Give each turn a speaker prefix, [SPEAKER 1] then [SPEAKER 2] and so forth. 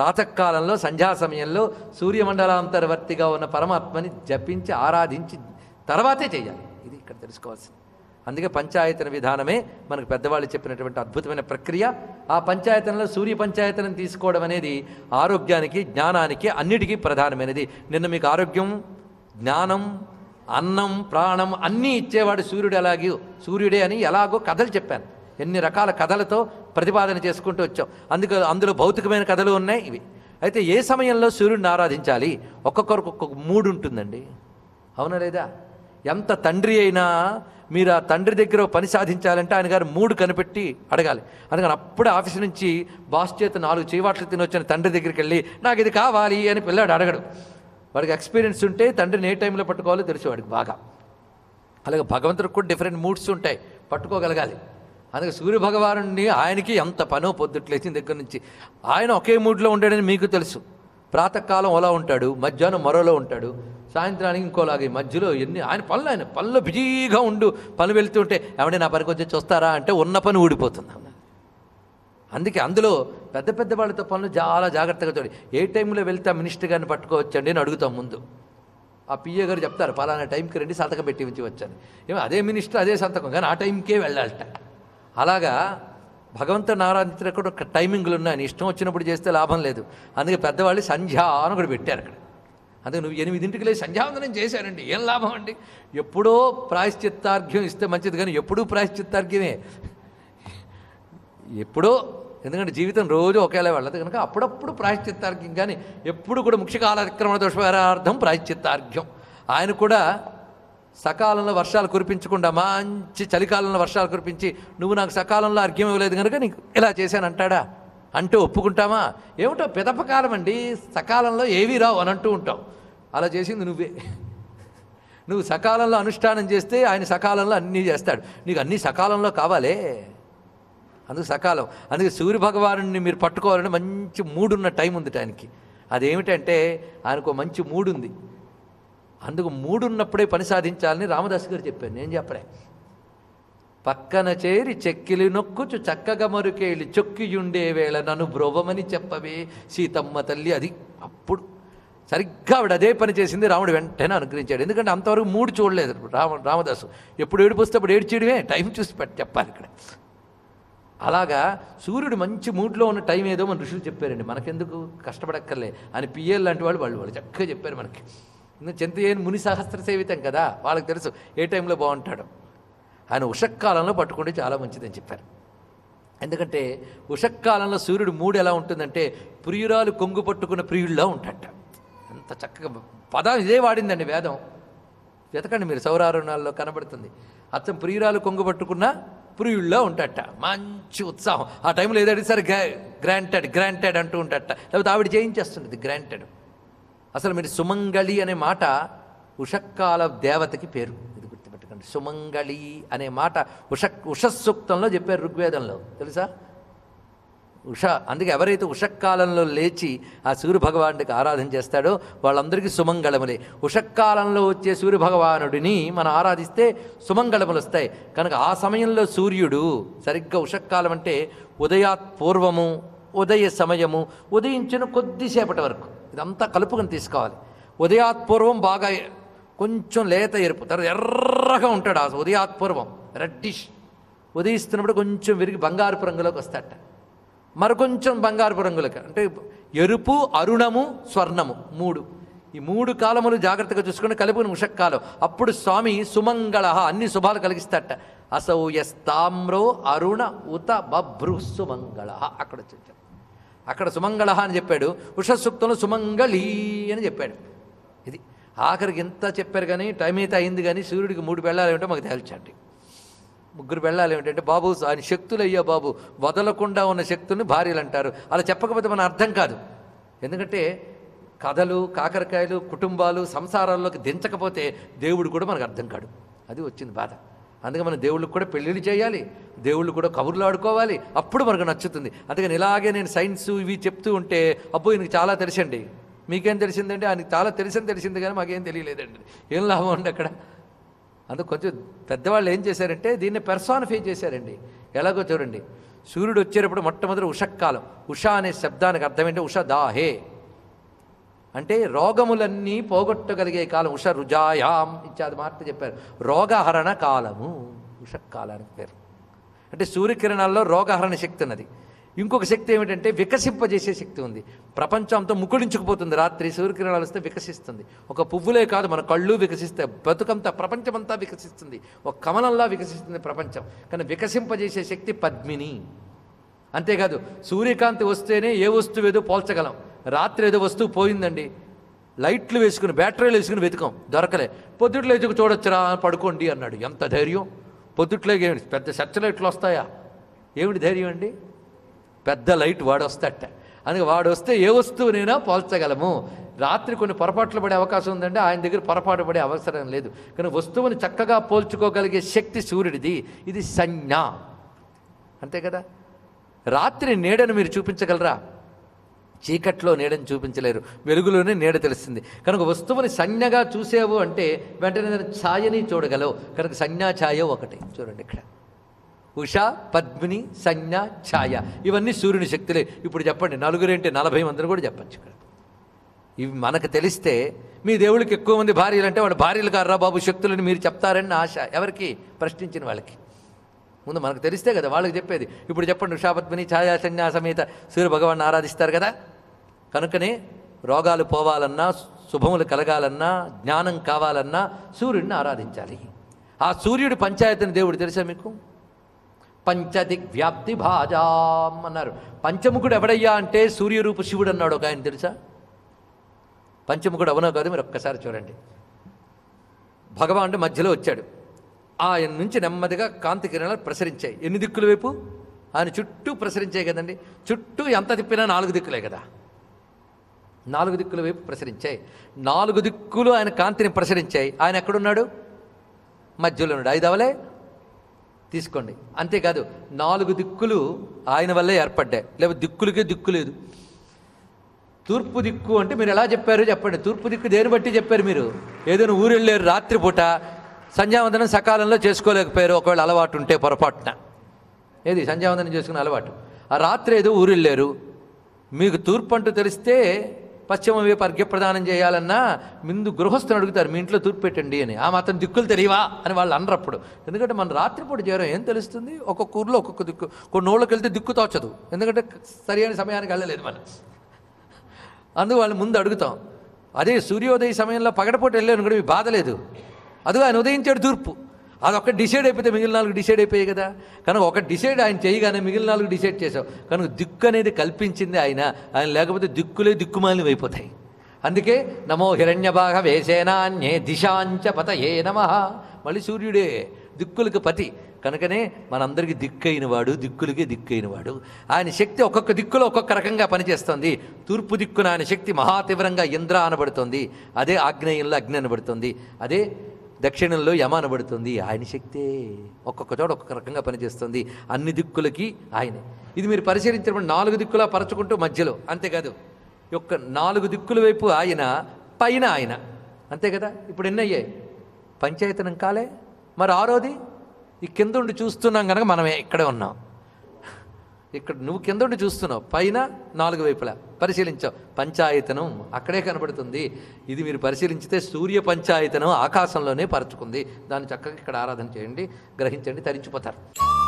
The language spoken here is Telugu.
[SPEAKER 1] ప్రాతకాలంలో సంధ్యా సమయంలో సూర్యమండలాంతర్వర్తిగా ఉన్న పరమాత్మని జపించి ఆరాధించి తర్వాతే చేయాలి ఇది ఇక్కడ తెలుసుకోవాల్సింది అందుకే పంచాయతన విధానమే మనకు పెద్దవాళ్ళు చెప్పినటువంటి అద్భుతమైన ప్రక్రియ ఆ పంచాయతనలో సూర్య పంచాయతనం తీసుకోవడం అనేది ఆరోగ్యానికి జ్ఞానానికి అన్నిటికీ ప్రధానమైనది నిన్న మీకు ఆరోగ్యం జ్ఞానం అన్నం ప్రాణం అన్నీ ఇచ్చేవాడు సూర్యుడు ఎలాగో సూర్యుడే అని ఎలాగో కథలు చెప్పాను ఎన్ని రకాల కథలతో ప్రతిపాదన చేసుకుంటూ వచ్చాం అందుకు అందులో భౌతికమైన కథలు ఉన్నాయి ఇవి అయితే ఏ సమయంలో సూర్యుడిని ఆరాధించాలి ఒక్కొక్కరికి ఒక్కొక్క మూడు ఉంటుందండి అవునా లేదా ఎంత తండ్రి అయినా మీరు ఆ తండ్రి దగ్గర ఓ పని సాధించాలంటే ఆయన గారు మూడు కనిపెట్టి అడగాలి అందుకని అప్పుడే ఆఫీస్ నుంచి బాస్ చేత నాలుగు చేయవాట్లు తిని వచ్చిన తండ్రి దగ్గరికి వెళ్ళి నాకు ఇది కావాలి అని పిల్లాడు అడగడు వాడికి ఎక్స్పీరియన్స్ ఉంటే తండ్రిని ఏ టైంలో పట్టుకోవాలో తెలుసు వాడికి బాగా అలాగే భగవంతుడికి కూడా డిఫరెంట్ మూడ్స్ ఉంటాయి పట్టుకోగలగాలి అందుకే సూర్య భగవానుడిని ఆయనకి ఎంత పనో పొద్దుట్లేసిన దగ్గర నుంచి ఆయన ఒకే మూడ్లో ఉంటాడని మీకు తెలుసు ప్రాతకాలం అలా ఉంటాడు మధ్యాహ్నం మరోలో ఉంటాడు సాయంత్రానికి ఇంకోలాగా ఈ మధ్యలో ఎన్ని ఆయన పనులు ఆయన పనులు బిజీగా ఉండు పని వెళ్తుంటే ఏమంటే నా పనికి వచ్చి చూస్తారా అంటే ఉన్న పని ఊడిపోతుంది అందుకే అందులో పెద్ద పెద్ద వాళ్ళతో పనులు చాలా జాగ్రత్తగా చూడండి ఏ టైంలో వెళ్తే ఆ మినిస్టర్ గారిని పట్టుకోవచ్చండి అని అడుగుతాం ముందు ఆ పిఏ గారు చెప్తారు పలానా టైంకి రండి సంతకం పెట్టి ఉంచి వచ్చాను ఏమో అదే మినిస్టర్ అదే సంతకం కానీ ఆ టైంకే వెళ్ళాలట అలాగా భగవంతుని ఆరాధించినప్పుడు ఒక టైమింగ్లు ఉన్నాయి నీ ఇష్టం వచ్చినప్పుడు చేస్తే లాభం లేదు అందుకే పెద్దవాళ్ళు సంధ్య అని ఒకటి పెట్టారు అక్కడ అందుకే నువ్వు ఎనిమిదింటికి లేచి సంధ్యావందనం చేశానండి ఏం లాభం అండి ఎప్పుడో ప్రాయశ్చిత్తార్ఘ్యం ఇస్తే మంచిది కానీ ఎప్పుడూ ప్రాయశ్చిత్తార్ఘ్యమే ఎప్పుడో ఎందుకంటే జీవితం రోజు ఒకేలా వెళ్ళదు కనుక అప్పుడప్పుడు ప్రాయశ్చిత్తార్ఘ్యం కానీ ఎప్పుడు కూడా ముఖ్యకాలక్రమణ దోషపరార్థం ప్రాయశ్చిత్తార్ఘ్యం ఆయన కూడా సకాలంలో వర్షాలు కురిపించకుండా మంచి చలికాలంలో వర్షాలు కురిపించి నువ్వు నాకు సకాలంలో అర్ఘ్యం ఇవ్వలేదు కనుక నీకు ఇలా చేశానంటాడా అంటే ఒప్పుకుంటామా ఏమిటో పిదపకాలం అండి సకాలంలో ఏవీ రావు అని అంటూ ఉంటావు అలా చేసింది నువ్వే నువ్వు సకాలంలో అనుష్ఠానం చేస్తే ఆయన సకాలంలో అన్నీ చేస్తాడు నీకు అన్నీ సకాలంలో కావాలే అందుకు సకాలం అందుకే సూర్య భగవాను మీరు పట్టుకోవాలంటే మంచి మూడున్న టైం ఉంది ఆయనకి అదేమిటంటే ఆయనకు ఒక మంచి మూడు ఉంది అందుకు మూడున్నప్పుడే పని సాధించాలని రామదాస్ గారు చెప్పాను నేను చెప్పలే పక్కన చేరి చెక్కిలి నొక్కుచు చక్కగా మరుకేలి చొక్కియుండే వేళ నన్ను బ్రోవమని చెప్పవే సీతమ్మ తల్లి అది అప్పుడు సరిగ్గా ఆవిడ అదే పని చేసింది రాముడు వెంటనే అనుగ్రహించాడు ఎందుకంటే అంతవరకు మూడు చూడలేదు రామ రామదాసు ఎప్పుడు ఏడిపోస్తే అప్పుడు ఏడ్చేయడమే టైం చూసి పెట్టి చెప్పాలి ఇక్కడ అలాగా సూర్యుడు మంచి మూడ్లో ఉన్న టైం ఏదో మన ఋషులు చెప్పారండి మనకెందుకు కష్టపడక్కర్లే అని పిఎల్ లాంటి వాళ్ళు వాళ్ళు వాళ్ళు చక్కగా చెప్పారు మనకి ఇంకా చింతయేని ముని సహస్ర సేవితం కదా వాళ్ళకి తెలుసు ఏ టైంలో బాగుంటాడు ఆయన ఉషక్కాలంలో పట్టుకుంటే చాలా మంచిదని చెప్పారు ఎందుకంటే ఉషక్కాలంలో సూర్యుడు మూడు ఎలా ఉంటుందంటే ప్రియురాలు కొంగు పట్టుకున్న ప్రియుల్లా ఉంటాడట ఎంత చక్కగా పదం ఇదే వాడిందండి వేదం వెతకండి మీరు సౌరారుణాల్లో కనబడుతుంది అచ్చం ప్రియురాలు కొంగు పట్టుకున్న ప్రియుల్లో ఉంటాడట మంచి ఉత్సాహం ఆ టైంలో ఏదంటే సరే గ్రాంటెడ్ గ్రాంటెడ్ అంటూ ఉంటాడట లేకపోతే ఆవిడ చేయించేస్తుంది గ్రాంటెడ్ అసలు మీరు సుమంగళి అనే మాట ఉషక్కాల దేవతకి పేరు ఇది గుర్తుపెట్టుకోండి సుమంగళి అనే మాట ఉష ఉషస్సూక్తంలో చెప్పారు ఋగ్వేదంలో తెలుసా ఉష అందుకే ఎవరైతే ఉషక్కాలంలో లేచి ఆ సూర్య భగవానుడికి ఆరాధన చేస్తాడో వాళ్ళందరికీ సుమంగళములే ఉషక్కాలంలో వచ్చే సూర్య భగవానుడిని మనం ఆరాధిస్తే సుమంగళములు వస్తాయి కనుక ఆ సమయంలో సూర్యుడు సరిగ్గా ఉషక్కాలం అంటే ఉదయాత్ పూర్వము ఉదయ సమయము ఉదయించిన కొద్దిసేపటి వరకు ఇదంతా కలుపుకొని తీసుకోవాలి ఉదయాత్ పూర్వం బాగా కొంచెం లేత ఎరుపు తర్వాత ఎర్రగా ఉంటాడు ఆ ఉదయాత్ పూర్వం రెడ్డిష్ ఉదయిస్తున్నప్పుడు కొంచెం విరిగి బంగారుపు రంగులోకి వస్తాడట మరికొంచెం బంగారుపు రంగులకి అంటే ఎరుపు అరుణము స్వర్ణము మూడు ఈ మూడు కాలములు జాగ్రత్తగా చూసుకుని కలుపుని ఉషక్కాలం అప్పుడు స్వామి సుమంగళ అన్ని శుభాలు కలిగిస్తాట అసౌ ఎస్తామ్రో అరుణ ఉత బభ్రు సుమంగళ అక్కడ వచ్చి అక్కడ సుమంగళ అని చెప్పాడు ఉషసూక్తంలో సుమంగళి అని చెప్పాడు ఇది ఆఖరికి ఎంత చెప్పారు కానీ టైం అయితే అయింది కానీ సూర్యుడికి మూడు వెళ్ళాలి ఏమిటో మాకు తేల్చండి ముగ్గురు వెళ్ళాలి ఏమిటంటే బాబు ఆయన శక్తులు అయ్యా బాబు వదలకుండా ఉన్న శక్తుల్ని భార్యలు అంటారు అలా చెప్పకపోతే మన అర్థం కాదు ఎందుకంటే కథలు కాకరకాయలు కుటుంబాలు సంసారాల్లోకి దించకపోతే దేవుడు కూడా మనకు అర్థం కాడు అది వచ్చింది బాధ అందుకే మనం దేవుళ్ళకి కూడా పెళ్ళిళ్ళు చేయాలి దేవుళ్ళు కూడా కబుర్లు ఆడుకోవాలి అప్పుడు మనకు నచ్చుతుంది అందుకని ఇలాగే నేను సైన్స్ ఇవి చెప్తూ ఉంటే అబ్బో ఈయనకి చాలా తెలిసండి మీకేం తెలిసిందంటే ఆయనకి చాలా తెలిసింది తెలిసింది కానీ మాకేం తెలియలేదండి ఏం లాభం అండి అక్కడ అందుకు కొంచెం పెద్దవాళ్ళు ఏం చేశారంటే దీన్ని పెర్సానిఫై చేశారండి ఎలాగో చూడండి సూర్యుడు వచ్చేటప్పుడు మొట్టమొదటి ఉషక్కాలం ఉష అనే శబ్దానికి అర్థం ఏంటి ఉష దాహే అంటే రోగములన్నీ పోగొట్టగలిగే కాలం ఉష రుజాయాం ఇత్యాది మాట చెప్పారు రోగహరణ కాలము ఉషకాలానికి పేరు అంటే సూర్యకిరణాల్లో రోగహరణ శక్తి ఉన్నది ఇంకొక శక్తి ఏమిటంటే వికసింపజేసే శక్తి ఉంది ప్రపంచంతో ముకుళించుకుపోతుంది రాత్రి సూర్యకిరణాలు వస్తే వికసిస్తుంది ఒక పువ్వులే కాదు మన కళ్ళు వికసిస్తే బతుకంతా ప్రపంచమంతా వికసిస్తుంది ఒక కమలంలా వికసిస్తుంది ప్రపంచం కానీ వికసింపజేసే శక్తి పద్మిని అంతేకాదు సూర్యకాంతి వస్తేనే ఏ వస్తువు ఏదో పోల్చగలం రాత్రి ఏదో వస్తువు పోయిందండి లైట్లు వేసుకుని బ్యాటరీలు వేసుకుని వెతుకాం దొరకలే పొద్దుట్లో ఎదుగు చూడొచ్చురా పడుకోండి అన్నాడు ఎంత ధైర్యం పొద్దుట్లో ఏమిటి పెద్ద సచ్చ లైట్లు వస్తాయా ఏమిటి ధైర్యం అండి పెద్ద లైట్ వాడు వస్తాట అందుకే వాడు వస్తే ఏ వస్తువునైనా పోల్చగలము రాత్రి కొన్ని పొరపాట్లు పడే అవకాశం ఉందంటే ఆయన దగ్గర పొరపాటు పడే అవసరం లేదు కానీ వస్తువుని చక్కగా పోల్చుకోగలిగే శక్తి సూర్యుడిది ఇది సంజ్ఞ అంతే కదా రాత్రి నీడను మీరు చూపించగలరా చీకట్లో నీడని చూపించలేరు వెలుగులోనే నీడ తెలుస్తుంది కనుక వస్తువుని సంజ్ఞగా చూసేవు అంటే వెంటనే దాని ఛాయని చూడగలవు కనుక సంజ్ఞా ఛాయ ఒకటి చూడండి ఇక్కడ ఉష పద్మిని సంజ్ఞ ఛాయ ఇవన్నీ సూర్యుని శక్తులే ఇప్పుడు చెప్పండి నలుగురేంటి నలభై మందిని కూడా చెప్పచ్చు ఇక్కడ ఇవి మనకు తెలిస్తే మీ దేవుడికి ఎక్కువ మంది భార్యలు అంటే వాళ్ళు భార్యలు కారా బాబు శక్తులని మీరు చెప్తారని నా ఆశ ఎవరికి ప్రశ్నించిన వాళ్ళకి ముందు మనకు తెలిస్తే కదా వాళ్ళకి చెప్పేది ఇప్పుడు చెప్పండి ఉషాపద్మిని ఛాయా సంజ్ఞా సమేత సూర్య భగవాన్ని ఆరాధిస్తారు కదా కనుకనే రోగాలు పోవాలన్నా శుభములు కలగాలన్నా జ్ఞానం కావాలన్నా సూర్యుడిని ఆరాధించాలి ఆ సూర్యుడి పంచాయతీని దేవుడు తెలుసా మీకు పంచదిక్ వ్యాప్తి భాజాం అన్నారు పంచముఖుడు ఎవడయ్యా అంటే సూర్యరూపు శివుడు అన్నాడు ఒక ఆయన తెలుసా పంచముఖుడు అవనో కాదు మీరు ఒక్కసారి చూడండి భగవానుడు మధ్యలో వచ్చాడు ఆయన నుంచి నెమ్మదిగా కాంతి కిరణాలు ప్రసరించాయి ఎన్ని దిక్కుల వైపు ఆయన చుట్టూ ప్రసరించాయి కదండి చుట్టూ ఎంత తిప్పినా నాలుగు దిక్కులే కదా నాలుగు దిక్కుల వైపు ప్రసరించాయి నాలుగు దిక్కులు ఆయన కాంతిని ప్రసరించాయి ఆయన ఎక్కడున్నాడు మధ్యలో ఉన్నాడు ఐదు అవలే తీసుకోండి అంతేకాదు నాలుగు దిక్కులు ఆయన వల్లే ఏర్పడ్డాయి లేకపోతే దిక్కులకే దిక్కు లేదు తూర్పు దిక్కు అంటే మీరు ఎలా చెప్పారు చెప్పండి తూర్పు దిక్కు దేని బట్టి చెప్పారు మీరు ఏదైనా ఊరు వెళ్ళారు రాత్రిపూట సంధ్యావందనం సకాలంలో చేసుకోలేకపోయారు ఒకవేళ అలవాటు ఉంటే పొరపాటున ఏది సంధ్యావందనం చేసుకునే అలవాటు ఆ రాత్రి ఏదో ఊరు వెళ్ళారు మీకు తూర్పు అంటూ తెలిస్తే పశ్చిమ వైపు అర్ఘ్యప్రదానం చేయాలన్నా ముందు గృహస్థుని అడుగుతారు మీ ఇంట్లో తూర్పు పెట్టండి అని ఆ మాత్రం దిక్కులు తెలియవా అని వాళ్ళు అనరప్పుడు ఎందుకంటే మన రాత్రిపూట చేరం ఏం తెలుస్తుంది ఒక్కొక్క ఊర్లో ఒక్కొక్క దిక్కు కొన్ని ఊళ్ళకి వెళ్తే దిక్కు తోచదు ఎందుకంటే సరైన సమయానికి వెళ్ళలేదు మనం అందుకు వాళ్ళు ముందు అడుగుతాం అదే సూర్యోదయ సమయంలో పగడపూట వెళ్ళాను కూడా మీ బాధ లేదు అదిగో ఆయన ఉదయించాడు తూర్పు అదొక్క డిసైడ్ అయిపోతే మిగిలిన నాలుగు డిసైడ్ అయిపోయాయి కదా కనుక ఒక డిసైడ్ ఆయన చేయగానే మిగిలిన నాలుగు డిసైడ్ చేసావు కనుక దిక్కు అనేది కల్పించింది ఆయన ఆయన లేకపోతే దిక్కులే దిక్కుమాలినవి అయిపోతాయి అందుకే నమో హిరణ్యభాగ వేసేనాన్యే దిశాంచ పత ఏ నమ మళ్ళీ సూర్యుడే దిక్కులకు పతి కనుకనే మనందరికీ దిక్కైన వాడు దిక్కులకి దిక్కైన వాడు ఆయన శక్తి ఒక్కొక్క దిక్కులో ఒక్కొక్క రకంగా పనిచేస్తుంది తూర్పు దిక్కున ఆయన శక్తి మహాతీవ్రంగా ఇంద్ర అనబడుతుంది అదే ఆగ్నేయంలో అగ్ని అనబడుతుంది అదే దక్షిణంలో యమ అనబడుతుంది ఆయన శక్తే ఒక్కొక్క చోట ఒక్కొక్క రకంగా పనిచేస్తుంది అన్ని దిక్కులకి ఆయనే ఇది మీరు పరిశీలించినప్పుడు నాలుగు దిక్కులా పరచుకుంటూ మధ్యలో అంతేకాదు ఈ యొక్క నాలుగు దిక్కుల వైపు ఆయన పైన ఆయన అంతే కదా ఇప్పుడు ఎన్ని అయ్యాయి పంచాయతనం కాలే మరి ఆరోది ఈ కింద ఉండి చూస్తున్నాం కనుక మనమే ఇక్కడే ఉన్నాం ఇక్కడ నువ్వు కింద ఉండి చూస్తున్నావు పైన నాలుగు వైపులా పరిశీలించావు పంచాయతనం అక్కడే కనబడుతుంది ఇది మీరు పరిశీలించితే సూర్య పంచాయతనం ఆకాశంలోనే పరచుకుంది దాన్ని చక్కగా ఇక్కడ ఆరాధన చేయండి గ్రహించండి తరించిపోతారు